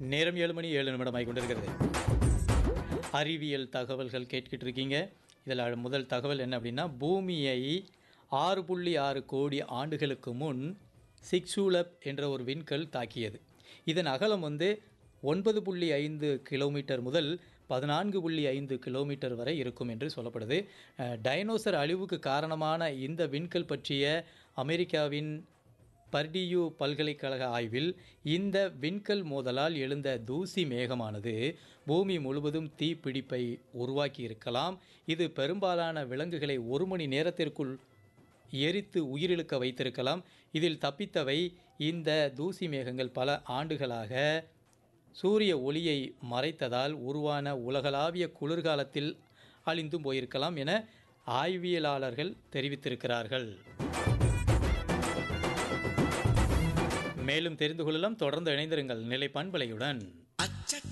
நேரம் ஏழு மணி ஏழு நிமிடமாய் கொண்டிருக்கிறது அறிவியல் தகவல்கள் கேட்டுக்கிட்டு இருக்கீங்க இதில் முதல் தகவல் என்ன அப்படின்னா பூமியை ஆறு புள்ளி ஆறு கோடி ஆண்டுகளுக்கு முன் சிக்ஸூலப் என்ற ஒரு விண்கல் தாக்கியது இதன் அகலம் வந்து ஒன்பது புள்ளி ஐந்து கிலோமீட்டர் முதல் பதினான்கு புள்ளி ஐந்து கிலோமீட்டர் வரை இருக்கும் என்று சொல்லப்படுது அஹ், டைனோசர் அழிவுக்கு காரணமான இந்த விண்கல் பற்றிய அமெரிக்காவின் பர்டியூ பல்கலைக்கழக ஆய்வில் இந்த விண்கல் மோதலால் எழுந்த தூசி மேகமானது பூமி முழுவதும் தீப்பிடிப்பை உருவாக்கி இருக்கலாம் இது பெரும்பாலான விலங்குகளை ஒரு மணி நேரத்திற்குள் எரித்து உயிரிழக்க வைத்திருக்கலாம் இதில் தப்பித்தவை இந்த தூசி மேகங்கள் பல ஆண்டுகளாக சூரிய ஒளியை மறைத்ததால் உருவான உலகளாவிய குளிர்காலத்தில் அழிந்தும் போயிருக்கலாம் என ஆய்வியலாளர்கள் தெரிவித்திருக்கிறார்கள் மேலும் தெரிந்து கொள்ளலாம் தொடர்ந்து இணைந்திருங்கள் நிலை பண்பலையுடன் அச்சட்ட